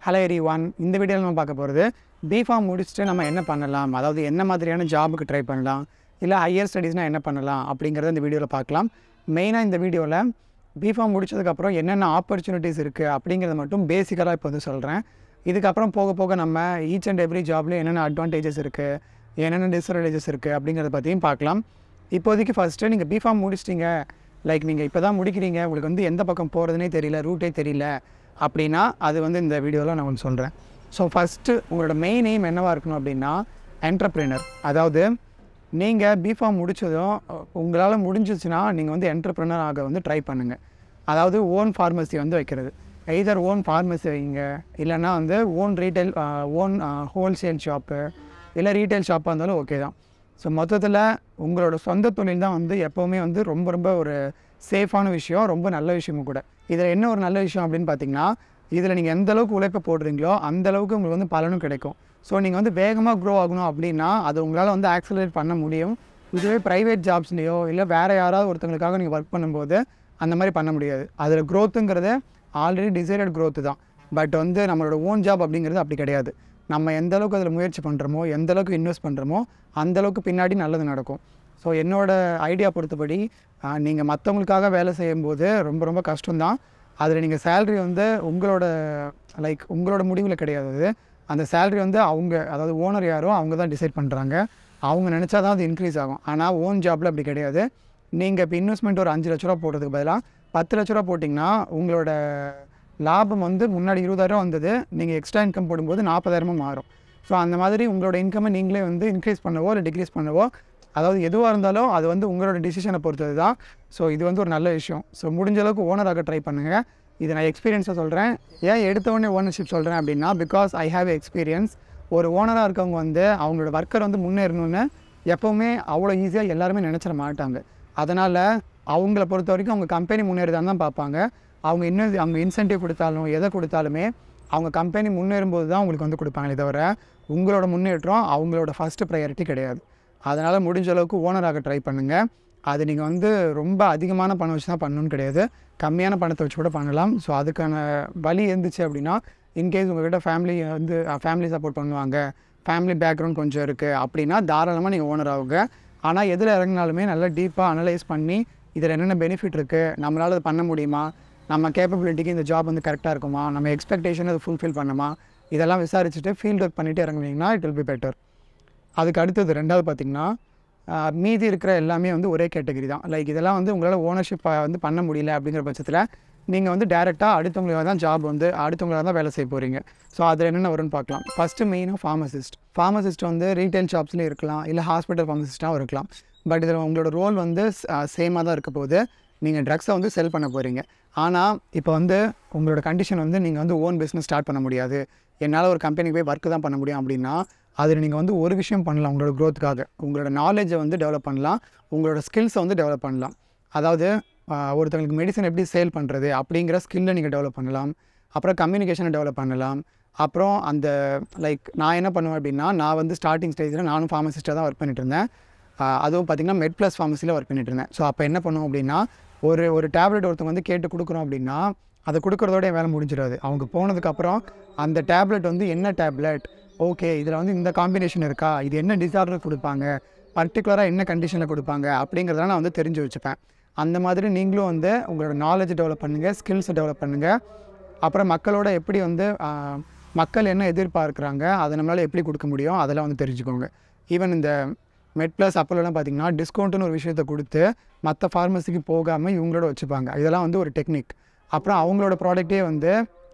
Hello எரி one இந்த வீடியோவில் நம்ம பார்க்க போகிறது பிஃபார்ம் முடிச்சுட்டு நம்ம என்ன பண்ணலாம் அதாவது என்ன மாதிரியான ஜாபுக்கு ட்ரை பண்ணலாம் இல்லை ஹையர் ஸ்டடீஸ்னால் என்ன பண்ணலாம் அப்படிங்கிறத இந்த வீடியோவில் பார்க்கலாம் மெயினாக இந்த வீடியோவில் பிஃபார்ம் முடிச்சதுக்கப்புறம் என்னென்ன ஆப்பர்ச்சுனிட்டிஸ் இருக்குது அப்படிங்கிறத மட்டும் பேசிக்கலாக இப்போ வந்து சொல்கிறேன் இதுக்கப்புறம் போக போக நம்ம ஈச் அண்ட் எவ்ரி ஜாப்லேயும் என்னென்ன அட்வான்டேஜஸ் இருக்குது என்னென்ன டிஸ்அட்வான்டேஜஸ் இருக்குது அப்படிங்கிறத பற்றியும் பார்க்கலாம் இப்போதைக்கு ஃபஸ்ட்டு நீங்கள் பிஃபார்ம் முடிச்சிட்டிங்க லைக் நீங்கள் இப்போ தான் முடிக்கிறீங்க உங்களுக்கு வந்து எந்த பக்கம் போகிறதுனே தெரியல ரூட்டே தெரியல அப்படின்னா அது வந்து இந்த வீடியோவில் நான் உங்களுக்கு சொல்கிறேன் ஸோ ஃபஸ்ட்டு உங்களோட மெயின் எய்ம் என்னவாக இருக்கணும் அப்படின்னா என்டர்ப்ரினர் அதாவது நீங்கள் பிஃபார்ம் முடித்ததும் உங்களால் முடிஞ்சிச்சுன்னா நீங்கள் வந்து என்டர்ப்ரினர் ஆக வந்து ட்ரை பண்ணுங்கள் அதாவது ஓன் ஃபார்மசி வந்து வைக்கிறது எய்தர் ஓன் ஃபார்மசி வைங்க இல்லைன்னா வந்து own retail own wholesale shop இல்லை ரீட்டைல் ஷாப்பாக இருந்தாலும் ஓகே தான் ஸோ மொத்தத்தில் உங்களோட சொந்த தொழில் தான் வந்து எப்போவுமே வந்து ரொம்ப ரொம்ப ஒரு சேஃபான விஷயம் ரொம்ப நல்ல விஷயமும் கூட இதில் என்ன ஒரு நல்ல விஷயம் அப்படின்னு பார்த்தீங்கன்னா இதில் நீங்கள் எந்த அளவுக்கு உழைப்பை போடுறீங்களோ அந்த அளவுக்கு உங்களுக்கு வந்து பலனும் கிடைக்கும் ஸோ நீங்கள் வந்து வேகமாக க்ரோ ஆகணும் அப்படின்னா அது உங்களால் வந்து ஆக்சலரேட் பண்ண முடியும் இதுவே ப்ரைவேட் ஜாப்ஸ்லேயோ இல்லை வேறு யாராவது ஒருத்தங்களுக்காக நீங்கள் ஒர்க் பண்ணும்போது அந்த மாதிரி பண்ண முடியாது அதில் க்ரோத்துங்கிறது ஆல்ரெடி டிசைடட் growth தான் பட் வந்து நம்மளோட ஓன் ஜாப் அப்படிங்கிறது அப்படி கிடையாது நம்ம எந்த அளவுக்கு அதில் முயற்சி பண்ணுறோமோ எந்த அளவுக்கு இன்வெஸ்ட் பண்ணுறோமோ அந்த அளவுக்கு பின்னாடி நல்லது நடக்கும் ஸோ என்னோட ஐடியா பொறுத்தபடி நீங்கள் மற்றவங்களுக்காக வேலை செய்யும்போது ரொம்ப ரொம்ப கஷ்டம்தான் அதில் நீங்கள் சேல்ரி வந்து உங்களோட லைக் உங்களோட முடிவில் கிடையாது அது. அந்த சேல்ரி வந்து அவங்க அதாவது ஓனர் யாரோ அவங்க தான் டிசைட் பண்ணுறாங்க அவங்க நினச்சா தான் அது இன்க்ரீஸ் ஆகும் ஆனால் ஓன் ஜாப்பில் அப்படி கிடையாது நீங்கள் இப்போ இன்வெஸ்ட்மெண்ட் ஒரு அஞ்சு லட்ச ரூபா போடுறதுக்கு பதிலாக பத்து லட்ச ரூபா போட்டிங்கன்னா உங்களோட லாபம் வந்து முன்னாடி இருபதாயிரம் வந்தது நீங்கள் எக்ஸ்ட்ரா இன்கம் போடும்போது நாற்பதாயிரமும் மாறும் ஸோ அந்த மாதிரி உங்களோட இன்கம்மை நீங்களே வந்து இன்க்ரீஸ் பண்ணவோ இல்லை டிக்ரீஸ் பண்ணவோ அதாவது எதுவாக இருந்தாலும் அது வந்து உங்களோட டிசிஷனை பொறுத்தது தான் ஸோ இது வந்து ஒரு நல்ல விஷயம் ஸோ முடிஞ்ச அளவுக்கு ஓனராக ட்ரை பண்ணுங்கள் இது நான் எக்ஸ்பீரியன்ஸாக சொல்கிறேன் ஏன் எடுத்த உடனே ஓனர்ஷிப் சொல்கிறேன் அப்படின்னா பிகாஸ் ஐ ஹாவ் எக்ஸ்பீரியன்ஸ் ஒரு ஓனராக இருக்கவங்க வந்து அவங்களோட ஒர்க்கர் வந்து முன்னேறணும்னு எப்போவுமே அவ்வளோ ஈஸியாக எல்லாருமே நினச்சிட மாட்டாங்க அதனால் அவங்கள பொறுத்த வரைக்கும் அவங்க கம்பெனி முன்னேறுதான்னு தான் பார்ப்பாங்க அவங்க இன்னும் அவங்க இன்சென்டிவ் கொடுத்தாலும் எதை கொடுத்தாலுமே அவங்க கம்பெனி முன்னேறும்போது தான் உங்களுக்கு வந்து கொடுப்பாங்களே தவிர உங்களோட முன்னேற்றம் அவங்களோட ஃபஸ்ட்டு ப்ரையாரிட்டி கிடையாது அதனால் முடிஞ்ச அளவுக்கு ஓனராக ட்ரை பண்ணுங்கள் அது நீங்கள் வந்து ரொம்ப அதிகமான பணம் வச்சு தான் பண்ணணும்னு கிடையாது கம்மியான பணத்தை வச்சு கூட பண்ணலாம் ஸோ அதுக்கான வழி இருந்துச்சு அப்படின்னா இன்கேஸ் உங்கள்கிட்ட ஃபேமிலி வந்து ஃபேமிலி சப்போர்ட் பண்ணுவாங்க ஃபேமிலி பேக்ரவுண்ட் கொஞ்சம் இருக்குது அப்படின்னா தாராளமாக நீங்கள் ஓனர் ஆகுங்க ஆனால் எதில் இறங்கினாலுமே நல்லா டீப்பாக அனலைஸ் பண்ணி இதில் என்னென்ன பெனிஃபிட் இருக்குது நம்மளால் அது பண்ண முடியுமா நம்ம கேப்பபிலிட்டிக்கு இந்த ஜாப் வந்து கரெக்டாக இருக்குமா நம்ம எக்ஸ்பெக்டேஷன் அது ஃபுல்ஃபில் பண்ணுமா இதெல்லாம் விசாரிச்சுட்டு ஃபீல்ட் ஒர்க் பண்ணிவிட்டு இறங்குனீங்கன்னா இட் வில் பி பெட்டர் அதுக்கு அடுத்தது ரெண்டாவது பார்த்திங்கன்னா ஆஹ், மீதி இருக்கிற எல்லாமே வந்து ஒரே கேட்டகரி தான் லைக் இதெல்லாம் வந்து உங்களால் ஓனர்ஷிப் வந்து பண்ண முடியல அப்படிங்கிற பட்சத்தில் நீங்கள் வந்து டேரெக்டாக அடுத்தவங்களாக தான் ஜாப் வந்து அடுத்தவங்களாக தான் வேலை செய்ய போகிறீங்க ஸோ அதில் என்னென்ன வரும்னு பார்க்கலாம் ஃபஸ்ட்டு மெயினாக ஃபார்மசிஸ்ட் ஃபார்மசிஸ்ட் வந்து ரீட்டைல் ஷாப்ஸ்லேயும் இருக்கலாம் இல்லை ஹாஸ்பிட்டல் ஃபார்மசிஸ்ட்டாகவும் இருக்கலாம் பட் இதில் உங்களோட ரோல் வந்து சேமாக தான் இருக்க போகுது நீங்கள் ட்ரக்ஸை வந்து செல் பண்ண போகிறீங்க ஆனால் இப்போ வந்து உங்களோட கண்டிஷன் வந்து நீங்கள் வந்து ஓன் பிஸ்னஸ் ஸ்டார்ட் பண்ண முடியாது என்னால் ஒரு கம்பெனிக்கு போய் ஒர்க்கு தான் பண்ண முடியும் அப்படின்னா அதில் நீங்கள் வந்து ஒரு விஷயம் பண்ணலாம் உங்களோட க்ரோத்துக்காக உங்களோட நாலேஜை வந்து டெவலப் பண்ணலாம் உங்களோட ஸ்கில்ஸை வந்து டெவலப் பண்ணலாம் அதாவது ஆஹ், ஒருத்தங்களுக்கு மெடிசன் எப்படி சேல் பண்ணுறது அப்படிங்கிற ஸ்கில்லை நீங்கள் டெவலப் பண்ணலாம் அப்புறம் கம்யூனிகேஷனை டெவலப் பண்ணலாம் அப்புறம் அந்த லைக் நான் என்ன பண்ணுவேன் அப்படின்னா நான் வந்து ஸ்டார்டிங் ஸ்டேஜில் நானும் ஃபார்மசிஸ்ட்டாக தான் ஒர்க் பண்ணிட்டு இருந்தேன் ஆஹ், அதுவும் பார்த்திங்கன்னா மெட் ப்ளஸ் ஃபார்மசியில் ஒர்க் பண்ணிட்டு இருந்தேன் ஸோ அப்போ என்ன பண்ணுவோம் அப்படின்னா ஒரு ஒரு டேப்லெட் ஒருத்தவங்க வந்து கேட்டு கொடுக்குறோம் அப்படின்னா அதை கொடுக்குறதோட என் வேலை முடிஞ்சிடாது அவங்க போனதுக்கப்புறம் அந்த டேப்லெட் வந்து என்ன டேப்லெட் ஓகே இதில் வந்து இந்த காம்பினேஷன் இருக்கா இது என்ன டிசார்டர் கொடுப்பாங்க பர்டிகுலராக என்ன கண்டிஷனில் கொடுப்பாங்க அப்படிங்கிறதெல்லாம் நான் வந்து தெரிஞ்சு வச்சுப்பேன் அந்த மாதிரி நீங்களும் வந்து உங்களோட நாலேஜ் டெவலப் பண்ணுங்கள் ஸ்கில்ஸை டெவலப் பண்ணுங்கள் அப்புறம் மக்களோட எப்படி வந்து ஆஹ், மக்கள் என்ன எதிர்பார்க்குறாங்க அதை நம்மளால் எப்படி கொடுக்க முடியும் அதெல்லாம் வந்து தெரிஞ்சுக்கோங்க ஈவன் இந்த மெட் ப்ளஸ் அப்போல்லாம் பார்த்தீங்கன்னா டிஸ்கவுண்ட்னு ஒரு விஷயத்தை கொடுத்து மற்ற ஃபார்மசிக்கு போகாமல் இவங்களோட வச்சுப்பாங்க இதெல்லாம் வந்து ஒரு டெக்னிக் அப்புறம் அவங்களோட ப்ராடக்ட்டே வந்து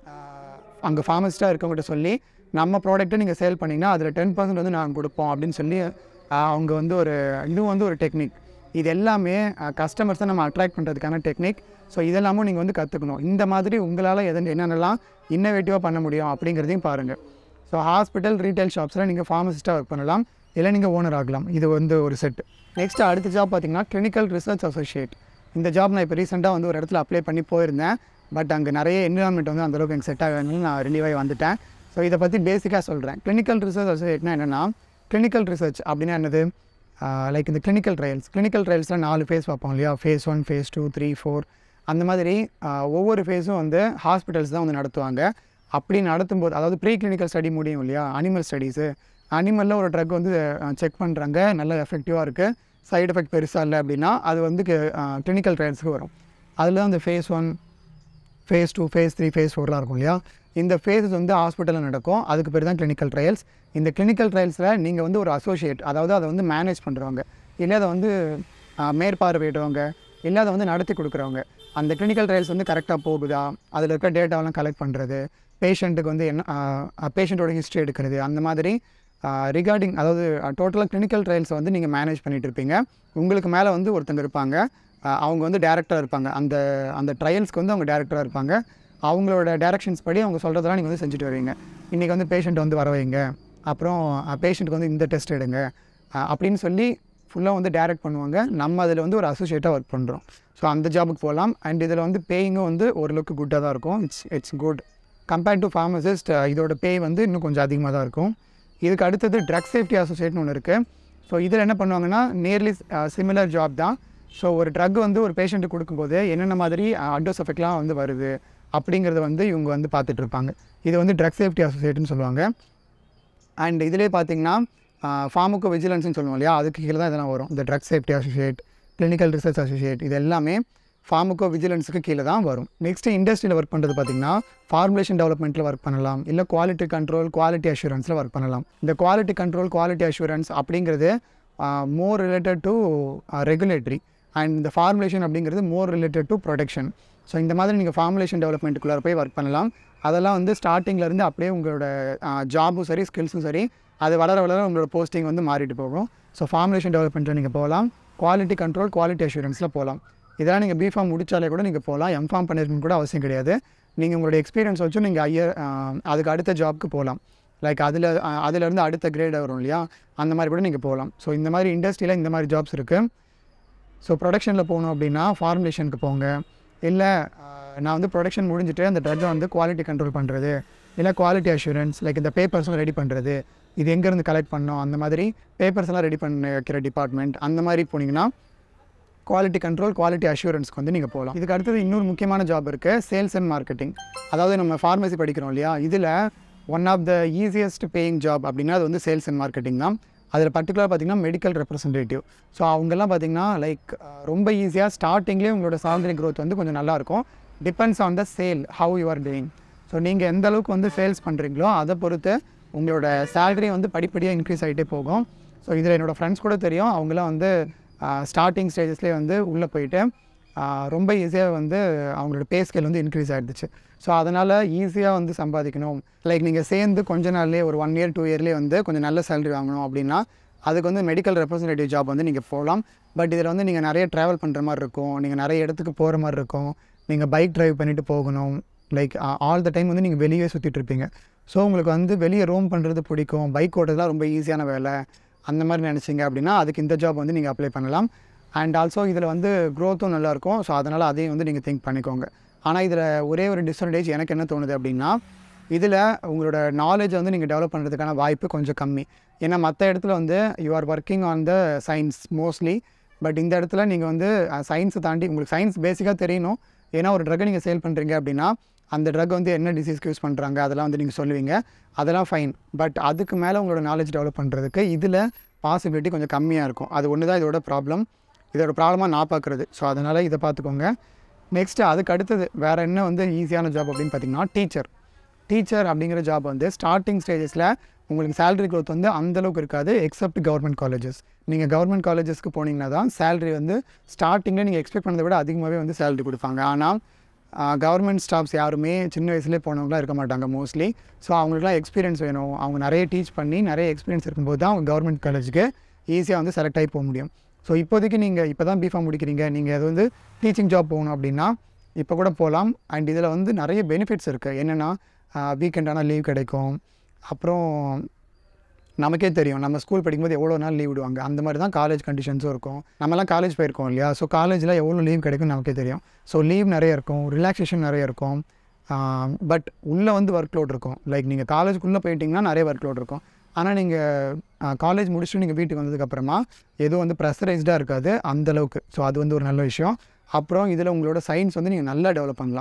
அங்கே ஃபார்மசிஸ்ட்டாக இருக்கவங்ககிட்ட சொல்லி நம்ம ப்ராடக்ட்டை நீங்கள் சேல் பண்ணிங்கன்னா அதில் டென் பர்சன்ட் வந்து நாங்கள் கொடுப்போம் அப்படின்னு சொல்லி ஆஹ், அவங்க வந்து ஒரு இதுவும் வந்து ஒரு டெக்னிக் இது எல்லாமே கஸ்டமர்ஸை நம்ம அட்ராக்ட் பண்ணுறதுக்கான டெக்னிக் ஸோ இதெல்லாமும் நீங்கள் வந்து கற்றுக்கணும் இந்த மாதிரி உங்களால் எது என்னென்னலாம் இன்னோவேட்டிவாக பண்ண முடியும் அப்படிங்கிறதையும் பாருங்கள் ஸோ ஹாஸ்பிட்டல் ரீட்டைல் ஷாப்ஸில் நீங்கள் ஃபார்மசிஸ்ட்டாக ஒர்க் பண்ணலாம் இல்லை நீங்கள் ஓனர் ஆகலாம் இது வந்து ஒரு செட் நெக்ஸ்ட் அடுத்த ஜாப் பார்த்தீங்கன்னா கிளினிக்கல் ரிசர்ச் அசோசியேட் இந்த ஜாப் நான் இப்போ ரீசெண்டாக வந்து ஒரு இடத்துல அப்ளை பண்ணி போயிருந்தேன் பட் அங்கே நிறைய என்விரான்மெண்ட் வந்து அந்தளவுக்கு எனக்கு செட் ஆகணும்னு நான் ரிலீவாகி வந்துட்டேன் ஸோ இதை பற்றி பேசிக்காக சொல்கிறேன் கிளினிக்கல் ரிசர்ச் அசோசியேட்னா என்னென்னா கிளினிக்கல் ரிசர்ச் அப்படின்னா என்னது லைக் இந்த கிளினிக்கல் ட்ரையல்ஸ் கிளினிக்கல் ட்ரையல்ஸில் நாலு ஃபேஸ் பார்ப்போம் இல்லையா phase one phase two three four அந்த மாதிரி ஆஹ், ஒவ்வொரு ஃபேஸும் வந்து ஹாஸ்பிட்டல்ஸ் தான் வந்து நடத்துவாங்க அப்படி நடத்தும்போது அதாவது ப்ரீ கிளினிக்கல் ஸ்டடி முடியும் இல்லையா அனிமல் ஸ்டடீஸு அனிமலில் ஒரு ட்ரக் வந்து செக் பண்ணுறாங்க நல்ல எஃபெக்டிவாக இருக்குது சைடு எஃபெக்ட் பெருசாக இல்லை அப்படின்னா அது வந்து கிளினிக்கல் ட்ரையல்ஸுக்கு வரும் அதில் தான் அந்த phase one phase two phase three phase ஃபோர்லாம் இருக்கும் இல்லையா இந்த ஃபேஸஸ் வந்து ஹாஸ்பிட்டலில் நடக்கும் அதுக்கு பேர் தான் கிளினிக்கல் ட்ரையல்ஸ் இந்த கிளினிக்கல் ட்ரையல்ஸில் நீங்கள் வந்து ஒரு அசோசியேட் அதாவது அதை வந்து மேனேஜ் பண்ணுறவங்க இல்லை அதை வந்து ஆஹ், மேற்பார்வையிடுறவங்க இல்லை அதை வந்து நடத்தி கொடுக்குறவங்க அந்த கிளினிக்கல் ட்ரையல்ஸ் வந்து கரெக்டாக போகுதா அதில் இருக்க டேட்டாவெல்லாம் கலெக்ட் பண்ணுறது பேஷண்ட்டுக்கு வந்து என்ன பேஷண்ட்டோட ஹிஸ்ட்ரி எடுக்கிறது அந்த மாதிரி ரிகார்டிங் அதாவது டோட்டலாக கிளினிக்கல் ட்ரையல்ஸை வந்து நீங்கள் மேனேஜ் பண்ணிட்டு இருப்பீங்க உங்களுக்கு மேலே வந்து ஒருத்தங்க இருப்பாங்க ஆஹ், அவங்க வந்து டேரக்டராக இருப்பாங்க அந்த அந்த ட்ரையல்ஸ்க்கு வந்து அவங்க டேரக்டராக இருப்பாங்க அவங்களோட டேரக்ஷன்ஸ் படி அவங்க சொல்கிறதெல்லாம் நீங்கள் வந்து செஞ்சுட்டு வருவீங்க இன்றைக்கி வந்து பேஷண்ட் வந்து வர வைங்க அப்புறம் பேஷண்ட்டுக்கு வந்து இந்த டெஸ்ட் எடுங்க அஹ் அப்படின்னு சொல்லி ஃபுல்லாக வந்து டைரக்ட் பண்ணுவாங்க நம்ம அதில் வந்து ஒரு அசோசியேட்டாக ஒர்க் பண்ணுறோம் ஸோ அந்த ஜாபுக்கு போகலாம் அண்ட் இதில் வந்து பேயிங்கும் வந்து ஓரளவுக்கு குட்டாக தான் இருக்கும் it's it's good compared to pharmacist இதோட பே வந்து இன்னும் கொஞ்சம் அதிகமாக தான் இருக்கும் இதுக்கு அடுத்தது ட்ரக் சேஃப்டி அசோசியேட்னு ஒன்று இருக்குது ஸோ இதில் என்ன பண்ணுவாங்கன்னா நியர்லி சிமிலர் ஜாப் தான் ஸோ ஒரு ட்ரக் வந்து ஒரு பேஷண்ட்டுக்கு கொடுக்கும்போது என்னென்ன மாதிரி அட்வர்ஸ் எஃபெக்ட்லாம் வந்து வருது அப்படிங்கிறத வந்து இவங்க வந்து பார்த்துட்டு இருப்பாங்க இது வந்து ட்ரக் சேஃப்டி அசோசியேட்னு சொல்லுவாங்க அண்ட் இதிலே பார்த்தீங்கன்னா ஃபார்முக்கோ விஜிலன்ஸ்னு சொல்லுவோம் இல்லையா அதுக்கு கீழே தான் இதெல்லாம் வரும் இந்த drug safety associate clinical research associate இது எல்லாமே ஃபார்முக்கோ விஜிலன்ஸுக்கு கீழே தான் வரும் நெக்ஸ்ட்டு இண்டஸ்ட்ரியில் ஒர்க் பண்ணுறது பார்த்திங்கன்னா ஃபார்முலேஷன் டெவலப்மெண்ட்டில் ஒர்க் பண்ணலாம் இல்லை குவாலிட்டி கண்ட்ரோல் குவாலிட்டி அஷூரன்ஸில் ஒர்க் பண்ணலாம் இந்த குவாலிட்டி கண்ட்ரோல் குவாலிட்டி அஷூரன்ஸ் அப்படிங்கிறது more related to regulatory and இந்த ஃபார்முலேஷன் அப்படிங்கிறது more related to protection so இந்த மாதிரி நீங்கள் ஃபார்முலேஷன் டெவலப்மெண்ட்டுக்குள்ளே போய் ஒர்க் பண்ணலாம் அதெல்லாம் வந்து ஸ்டார்டிங்ல இருந்து அப்படியே உங்களோட ஜாபும் சரி ஸ்கில்ஸும் சரி அது வளர வளர உங்களோட போஸ்டிங் வந்து மாறிட்டு போகும் ஸோ ஃபார்முலேஷன் டெவலப்மெண்ட்டில் நீங்கள் போகலாம் குவாலிட்டி கண்ட்ரோல் குவாலிட்டி அஷூரன்ஸில் போகலாம் இதெல்லாம் நீங்கள் பிஃபார்ம் முடிச்சாலே கூட நீங்கள் போகலாம் எம்ஃபார்ம் பண்ணிருக்கணும் கூட அவசியம் கிடையாது நீங்கள் உங்களோட எக்ஸ்பீரியன்ஸ் வச்சும் நீங்கள் ஐயர் அதுக்கு அடுத்த ஜாப்க்கு போகலாம் லைக் அதில் அதிலேருந்து அடுத்த கிரேட் வரும் இல்லையா அந்த மாதிரி கூட நீங்கள் போகலாம் ஸோ இந்த மாதிரி இண்டஸ்ட்ரியில் இந்த மாதிரி ஜாப்ஸ் இருக்குது ஸோ ப்ரொடக்ஷனில் போகணும் அப்படின்னா ஃபார்முலேஷனுக்கு போங்க இல்லை நான் வந்து ப்ரொடக்ஷன் முடிஞ்சுட்டு அந்த ட்ரக்கை வந்து குவாலிட்டி கண்ட்ரோல் பண்ணுறது இல்லை குவாலிட்டி அஷூரன்ஸ் லைக் இந்த பேப்பர்ஸ்லாம் ரெடி பண்ணுறது இது எங்கேருந்து கலெக்ட் பண்ணோம் அந்த மாதிரி பேப்பர்ஸ் எல்லாம் ரெடி பண்ண வைக்கிற டிபார்ட்மெண்ட் அந்த மாதிரி போனீங்கன்னா குவாலிட்டி கண்ட்ரோல் குவாலிட்டி அஷூரன்ஸ்க்கு வந்து நீங்கள் போகலாம் இதுக்கு அடுத்தது இன்னொரு முக்கியமான ஜாப் இருக்குது சேல்ஸ் அண்ட் மார்க்கெட்டிங் அதாவது நம்ம ஃபார்மசி படிக்கிறோம் இல்லையா இதில் one of the easiest paying job அப்படின்னா அது வந்து சேல்ஸ் அண்ட் மார்க்கெட்டிங் தான் அதில் பர்டிகுலர் பார்த்திங்கன்னா மெடிக்கல் ரெப்ரசன்டேட்டிவ் ஸோ அவங்கெல்லாம் பார்த்திங்கன்னா லைக் ரொம்ப ஈஸியாக ஸ்டார்டிங்லேயே உங்களோட salary growth வந்து கொஞ்சம் நல்லாயிருக்கும் depends on the sale how you are doing so நீங்கள் எந்த அளவுக்கு வந்து சேல்ஸ் பண்ணுறீங்களோ அதை பொறுத்து உங்களோட salary வந்து படிப்படியாக இன்க்ரீஸ் ஆகிட்டே போகும் ஸோ இதில் என்னோடய ஃப்ரெண்ட்ஸ் கூட தெரியும் அவங்களாம் வந்து ஸ்டார்டிங் ஸ்டேஜஸ்லேயே வந்து உள்ளே போயிட்டு ஆஹ் ரொம்ப ஈஸியாக வந்து அவங்களோட பே ஸ்கேல் வந்து இன்க்ரீஸ் ஆகிடுச்சு ஸோ அதனால் ஈஸியாக வந்து சம்பாதிக்கணும் லைக் நீங்கள் சேர்ந்து கொஞ்ச நாள்லேயே ஒரு ஒன் இயர் டூ இயர்லேயே வந்து கொஞ்சம் நல்ல சேலரி வாங்கணும் அப்படின்னா அதுக்கு வந்து மெடிக்கல் ரெப்ரசன்டேட்டிவ் ஜாப் வந்து நீங்கள் போகலாம் பட் இதில் வந்து நீங்கள் நிறைய ட்ராவல் பண்ணுற மாதிரி இருக்கும் நீங்கள் நிறைய இடத்துக்கு போகிற மாதிரி இருக்கும் நீங்கள் பைக் டிரைவ் பண்ணிவிட்டு போகணும் லைக் ஆல் த டைம் வந்து நீங்கள் வெளியே சுற்றிட்டு இருப்பீங்க ஸோ உங்களுக்கு வந்து வெளியே ரோம் பண்ணுறது பிடிக்கும் பைக் ஓட்டுறதுலாம் ரொம்ப ஈஸியான வேலை அந்த மாதிரி நினச்சிங்க அப்படின்னா அதுக்கு இந்த ஜாப் வந்து நீங்கள் அப்ளை பண்ணலாம் அண்ட் ஆல்சோ இதில் வந்து க்ரோத்தும் நல்லாயிருக்கும் ஸோ அதனால் அதையும் வந்து நீங்கள் திங்க் பண்ணிக்கோங்க ஆனால் இதில் ஒரே ஒரு டிஸ்அட்வான்டேஜ் எனக்கு என்ன தோணுது அப்படின்னா இதில் உங்களோட நாலேஜ் வந்து நீங்கள் டெவலப் பண்ணுறதுக்கான வாய்ப்பு கொஞ்சம் கம்மி ஏன்னா மற்ற இடத்துல வந்து you are working on the science mostly but இந்த இடத்துல நீங்கள் வந்து சயின்ஸை தாண்டி உங்களுக்கு சயின்ஸ் பேசிக்காக தெரியணும் ஏன்னா ஒரு ட்ரக்கை நீங்கள் சேல் பண்ணுறீங்க அப்படின்னா அந்த ட்ரக் வந்து என்ன டிசீஸ்க்கு யூஸ் பண்ணுறாங்க அதெல்லாம் வந்து நீங்கள் சொல்லுவீங்க அதெல்லாம் ஃபைன் பட் அதுக்கு மேலே உங்களோட நாலேஜ் டெவலப் பண்ணுறதுக்கு இதில் பாசிபிலிட்டி கொஞ்சம் கம்மியாக இருக்கும் அது ஒன்று தான் இதோட ப்ராப்ளம் இதோட ப்ராப்ளமாக நான் பார்க்குறது ஸோ அதனால் இதை பார்த்துக்கோங்க நெக்ஸ்ட்டு அதுக்கு அடுத்தது வேறு என்ன வந்து ஈஸியான ஜாப் அப்படின்னு பார்த்தீங்கன்னா டீச்சர் டீச்சர் அப்படிங்கிற ஜாப் வந்து ஸ்டார்டிங் ஸ்டேஜஸில் உங்களுக்கு salary growth வந்து அந்தளவுக்கு இருக்காது எக்ஸப்ட் கவர்மெண்ட் காலேஜஸ் நீங்கள் கவர்மெண்ட் காலேஜஸ்க்கு போனீங்கன்னா தான் salary வந்து ஸ்டார்டிங்கில் நீங்கள் எக்ஸ்பெக்ட் பண்ணதை விட அதிகமாகவே வந்து salary கொடுப்பாங்க ஆனால் கவர்மெண்ட் ஸ்டாஃப்ஸ் யாருமே சின்ன வயசுலேயே போனவங்களாம் இருக்க மாட்டாங்க மோஸ்ட்லி ஸோ அவங்களுக்குலாம் எக்ஸ்பீரியன்ஸ் வேணும் அவங்க நிறைய டீச் பண்ணி நிறைய எக்ஸ்பீரியன்ஸ் இருக்கும்போது தான் அவங்க கவர்மெண்ட் காலேஜுக்கு ஈஸியாக வந்து செலக்ட் ஆகி போக முடியும் ஸோ இப்போதைக்கு நீங்கள் இப்போ தான் பிஃபார்ம் முடிக்கிறீங்க நீங்கள் அது வந்து டீச்சிங் ஜாப் போகணும் அப்படின்னா இப்போ கூட போகலாம் அண்ட் இதில் வந்து நிறைய பெனிஃபிட்ஸ் இருக்குது என்னென்னா வீக்கெண்டான லீவ் கிடைக்கும் அப்புறம் நமக்கே தெரியும் நம்ம ஸ்கூல் படிக்கும்போது எவ்வளோ நாள் லீவ் விடுவாங்க அந்த மாதிரி தான் காலேஜ் கண்டிஷன்ஸும் இருக்கும் நம்மலாம் காலேஜ் போயிருக்கோம் இல்லையா ஸோ காலேஜில் எவ்வளோ லீவ் கிடைக்கும் நமக்கே தெரியும் ஸோ லீவ் நிறைய இருக்கும் ரிலாக்ஸேஷன் நிறைய இருக்கும் பட் உள்ளே வந்து ஒர்க் லோட் இருக்கும் லைக் நீங்கள் காலேஜுக்குள்ளே போயிட்டீங்கன்னா நிறைய ஒர்க் லோட் இருக்கும் ஆனால் நீங்கள் காலேஜ் முடிச்சுட்டு நீங்கள் வீட்டுக்கு வந்ததுக்கப்புறமா எதுவும் வந்து ப்ரெஷரைஸ்டாக இருக்காது அந்த அளவுக்கு ஸோ அது வந்து ஒரு நல்ல விஷயம் அப்புறம் இதில் உங்களோட சயின்ஸ் வந்து நீங்கள் நல்லா டெவலப் பண்ணலாம்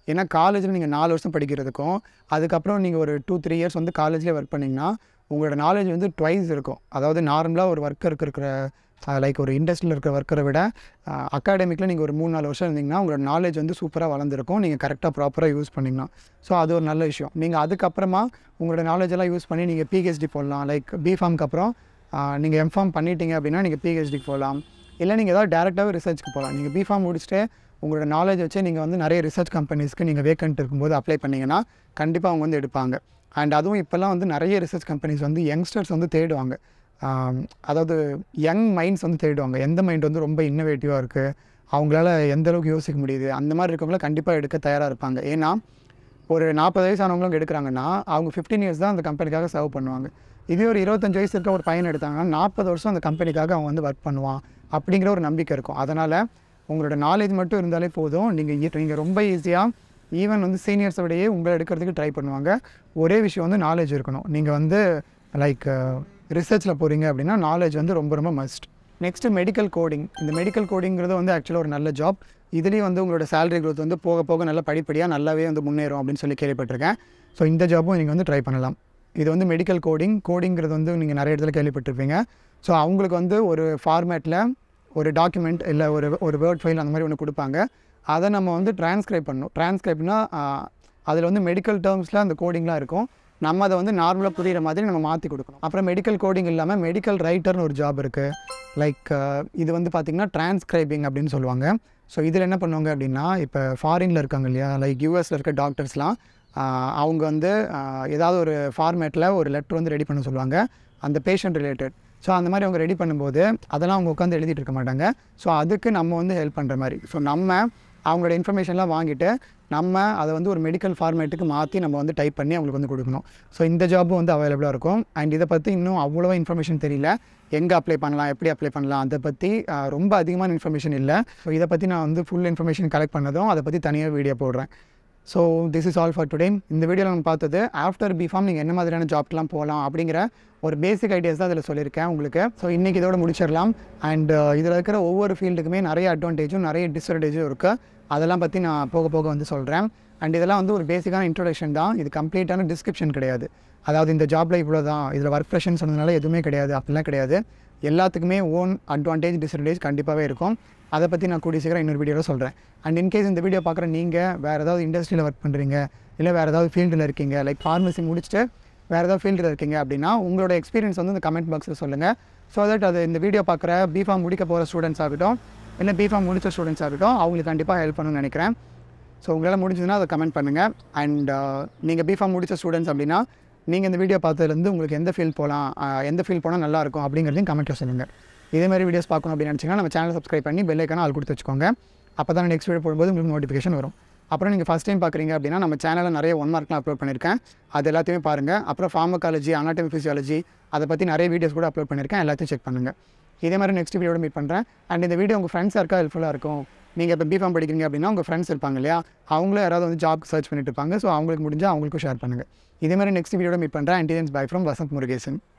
ஏன்னா காலேஜில் நீங்கள் நாலு வருஷம் படிக்கிறதுக்கும் அதுக்கப்புறம் நீங்கள் ஒரு டூ த்ரீ இயர்ஸ் வந்து காலேஜ்லேயே ஒர்க் பண்ணிங்கன்னா உங்களோட நாலேஜ் வந்து ட்வைஸ் இருக்கும் அதாவது நார்மலாக ஒரு ஒர்க்கருக்கு இருக்கிற லைக் ஒரு இண்டஸ்ட்ரியில் இருக்கிற ஒர்க்கரை விட அகாடமிக்கில் நீங்கள் ஒரு மூணு நாலு வருஷம் இருந்தீங்கன்னா உங்களோட நாலேஜ் வந்து சூப்பராக வளர்ந்துருக்கும் நீங்கள் கரெக்டாக ப்ராப்பராக யூஸ் பண்ணிங்கன்னா ஸோ அது ஒரு நல்ல விஷயம் நீங்கள் அதுக்கப்புறமா உங்களோட knowledge எல்லாம் யூஸ் பண்ணி நீங்கள் பிஹெச்டி போடலாம் லைக் பிஃபார்ம்க்கு அப்புறம் நீங்கள் எம்ஃபார்ம் பண்ணிட்டீங்க அப்படின்னா நீங்கள் பிஹெச்டிக்கு போகலாம் இல்லை நீங்கள் ஏதாவது டேரெக்டாகவே ரிசர்ச்க்கு போகலாம் நீங்கள் பிஃபார்ம் முடிச்சுட்டு உங்களோட நாலேஜ் வச்சு நீங்கள் வந்து நிறைய ரிசர்ச் கம்பெனிஸ்க்கு நீங்கள் வேக்கண்ட் இருக்கும்போது அப்ளை பண்ணிங்கன்னா கண்டிப்பாக அவங்க வந்து எடுப்பாங்க அண்ட் அதுவும் இப்போல்லாம் வந்து நிறைய ரிசர்ச் கம்பெனிஸ் வந்து யங்ஸ்டர்ஸ் வந்து தேடுவாங்க ஆம், அதாவது யங் மைண்ட்ஸ் வந்து தேடுவாங்க எந்த மைண்ட் வந்து ரொம்ப இன்னோவேட்டிவாக இருக்குது அவங்களால எந்த அளவுக்கு யோசிக்க முடியுது அந்த மாதிரி இருக்கவங்கள கண்டிப்பாக எடுக்க தயாராக இருப்பாங்க ஏன்னா ஒரு நாற்பது வயசு ஆனவங்களும் எடுக்கிறாங்கன்னா அவங்க ஃபிஃப்டீன் இயர்ஸ் தான் அந்த கம்பெனிக்காக சர்வ் பண்ணுவாங்க இதே ஒரு இருபத்தஞ்சு வயசு இருக்க ஒரு பையன் எடுத்தாங்கன்னா நாற்பது வருஷம் அந்த கம்பெனிக்காக அவன் வந்து ஒர்க் பண்ணுவான் அப்படிங்கிற ஒரு நம்பிக்கை இருக்கும் அதனால் உங்களோட நாலேஜ் மட்டும் இருந்தாலே போதும் நீங்கள் நீங்கள் ரொம்ப ஈஸியாக ஈவன் வந்து சீனியர்ஸை விடையே உங்களை எடுக்கிறதுக்கு ட்ரை பண்ணுவாங்க ஒரே விஷயம் வந்து நாலேஜ் இருக்கணும் நீங்கள் வந்து லைக் ரிசர்ச்சில் போகிறீங்க அப்படின்னா நாலேஜ் வந்து ரொம்ப ரொம்ப மஸ்ட் நெக்ஸ்ட்டு மெடிக்கல் கோடிங் இந்த மெடிக்கல் கோடிங்கிறது வந்து ஆக்சுவலாக ஒரு நல்ல ஜாப் இதுலேயும் வந்து உங்களோட salary growth வந்து போக போக நல்ல படிப்படியாக நல்லாவே வந்து முன்னேறும் அப்படின்னு சொல்லி கேள்விப்பட்டிருக்கேன் ஸோ இந்த ஜாப்பும் நீங்கள் வந்து ட்ரை பண்ணலாம் இது வந்து மெடிக்கல் கோடிங் கோடிங்கிறது வந்து நீங்கள் நிறைய இடத்துல கேள்விப்பட்டிருப்பீங்க ஸோ அவங்களுக்கு வந்து ஒரு ஃபார்மேட்டில் ஒரு டாக்குமெண்ட் இல்லை ஒரு ஒரு வேர்ட் ஃபைல் அந்த மாதிரி ஒன்று கொடுப்பாங்க அதை நம்ம வந்து டிரான்ஸ்கிரைப் பண்ணணும் டிரான்ஸ்கிரைப்னா அதில் வந்து மெடிக்கல் டேர்ம்ஸில் அந்த கோடிங்லாம் இருக்கும் நம்ம அதை வந்து நார்மலாக புரிகிற மாதிரி நம்ம மாற்றி கொடுக்கணும் அப்புறம் மெடிக்கல் கோடிங் இல்லாமல் மெடிக்கல் ரைட்டர்னு ஒரு ஜாப் இருக்குது லைக் இது வந்து பார்த்திங்கன்னா டிரான்ஸ்கிரைபிங் அப்படின்னு சொல்லுவாங்க ஸோ இதில் என்ன பண்ணுவாங்க அப்படின்னா இப்போ ஃபாரினில் இருக்காங்க இல்லையா லைக் யூஎஸில் இருக்க டாக்டர்ஸ்லாம் ஆஹ் அவங்க வந்து ஆஹ் ஏதாவது ஒரு ஃபார்மேட்டில் ஒரு லெட்டர் வந்து ரெடி பண்ண சொல்லுவாங்க அந்த பேஷண்ட் ரிலேட்டட் ஸோ அந்த மாதிரி அவங்க ரெடி பண்ணும்போது அதெல்லாம் அவங்க உட்காந்து எழுதிட்டு இருக்க மாட்டாங்க ஸோ அதுக்கு நம்ம வந்து ஹெல்ப் பண்ணுற மாதிரி ஸோ நம்ம அவங்களோட இன்ஃபர்மேஷன்லாம் வாங்கிட்டு நம்ம அதை வந்து ஒரு மெடிக்கல் ஃபார்மேட்டுக்கு மாற்றி நம்ம வந்து டைப் பண்ணி அவங்களுக்கு வந்து கொடுக்கணும் ஸோ இந்த ஜாப்பும் வந்து அவைலபிளாக இருக்கும் அண்ட் இதை பற்றி இன்னும் அவ்வளோவா இன்ஃபர்மேஷன் தெரியல எங்கே அப்ளை பண்ணலாம் எப்படி அப்ளை பண்ணலாம் அதை பற்றி ஆஹ், ரொம்ப அதிகமான இன்ஃபர்மேஷன் இல்லை ஸோ இதை பற்றி நான் வந்து ஃபுல் இன்ஃபர்மேஷன் கலெக்ட் பண்ணதும் அதை பற்றி தனியாக வீடியோ போடுறேன் so this is all for today இந்த வீடியோவில் நம்ம பார்த்தது ஆஃப்டர் பிஃபார்ம் நீங்கள் என்ன மாதிரியான ஜாப்க்கெலாம் போகலாம் அப்படிங்கிற ஒரு பேசிக் ஐடியாஸ் தான் இதில் சொல்லியிருக்கேன் உங்களுக்கு ஸோ இன்றைக்கி இதோட முடிச்சிடலாம் அண்ட் இதில் இருக்கிற ஒவ்வொரு ஃபீல்டுக்குமே நிறைய அட்வான்டேஜும் நிறைய டிஸ்அட்வான்டேஜும் இருக்குது அதெல்லாம் பற்றி நான் போக போக வந்து சொல்கிறேன் அண்ட் இதெல்லாம் வந்து ஒரு பேசிக்கான இன்ட்ரொடக்ஷன் தான் இது கம்ப்ளீட்டான டிஸ்கிரிப்ஷன் கிடையாது அதாவது இந்த ஜாப்பில் இவ்வளோ தான் இதில் ஒர்க் ப்ரெஷன் சொன்னதுனால எதுவுமே கிடையாது அப்படிலாம் கிடையாது எல்லாத்துக்குமே ஓன் அட்வான்டேஜ் டிஸ்அட்வான்டேஜ் கண்டிப்பாகவே இருக்கும் அதை பற்றி நான் கூடிய சீக்கிரம் இன்னொரு வீடியோவில் சொல்கிறேன் அண்ட் இன்கேஸ் இந்த வீடியோ பார்க்குற நீங்கள் வேறு ஏதாவது இண்டஸ்ட்ரியில் ஒர்க் பண்ணுறீங்க இல்லை வேறு ஏதாவது ஃபீல்டில் இருக்கீங்க லைக் ஃபார்மசி முடிச்சுட்டு வேறு ஏதாவது ஃபீல்டில் இருக்கீங்க அப்படின்னா உங்களோட எக்ஸ்பீரியன்ஸ் வந்து இந்த கமெண்ட் பாக்ஸில் சொல்லுங்கள் ஸோ தட் அது இந்த வீடியோ பார்க்குற பிஃபார்ம் முடிக்க போகிற ஸ்டூடெண்ட்ஸ் ஆகட்டும் இல்லை பிஃபார்ம் முடிச்ச ஸ்டூடெண்ட்ஸ் ஆகட்டும் அவங்களுக்கு கண்டிப்பாக ஹெல்ப் பண்ணணும்னு நினைக்கிறேன் ஸோ உங்களால் முடிஞ்சதுன்னா அதை கமெண்ட் பண்ணுங்கள் அண்ட் நீங்கள் பிஃபார்ம் முடிச்ச ஸ்டூடெண்ட்ஸ் அப்படின்னா நீங்கள் இந்த வீடியோ பார்த்ததுலேருந்து உங்களுக்கு எந்த ஃபீல்ட் போகலாம் அஹ், எந்த ஃபீல்ட் போனால் நல்லாயிருக்கும் அப்படிங்கிறதையும் கமெண்ட்டில் சொல்லுங்கள் இதே மாதிரி வீடியோஸ் பார்க்கணும் அப்படின்னு நினச்சிங்கன்னா நம்ம சேனல் சப்ஸ்கிரைப் பண்ணி பெல் ஐக்கான ஆள் கொடுத்து வச்சுக்கோங்க அப்போ தான் நெக்ஸ்ட் வீடியோ போடும்போது உங்களுக்கு நோட்டிஃபிகேஷன் வரும் அப்புறம் நீங்கள் ஃபஸ்ட் டைம் பார்க்குறீங்க அப்படின்னா நம்ம சேனலில் நிறைய ஒன் மார்க்லாம் அப்லோட் பண்ணியிருக்கேன் அது எல்லாத்தையுமே பாருங்கள் அப்புறம் ஃபார்மகாலஜி அனாட்டமி ஃபிசியாலஜி அதை பற்றி நிறைய வீடியோஸ் கூட அப்லோட் பண்ணியிருக்கேன் எல்லாத்தையும் செக் பண்ணுங்கள் இதே மாதிரி நெக்ஸ்ட் வீடியோட மீட் பண்ணுறேன் அண்ட் இந்த வீடியோ உங்கள் ஃப்ரெண்ட்ஸ் யாருக்கா ஹெல்ப்ஃபுல்லாக இருக்கும் நீங்கள் இப்போ பிஃபார்ம் படிக்கிறீங்க அப்படின்னா உங்கள் ஃப்ரெண்ட்ஸ் இருப்பாங்க இல்லையா அவங்களும் யாராவது வந்து ஜாப் சர்ச் பண்ணிட்டு இருப்பாங்க ஸோ அவங்களுக்கு முடிஞ்சால் அவங்களுக்கும் ஷேர் பண்ணுங்கள் இதே மாதிரி நெக்ஸ்ட் வீடியோட மீட் பண்ணுறேன் audience bye from Vasanth Murugesan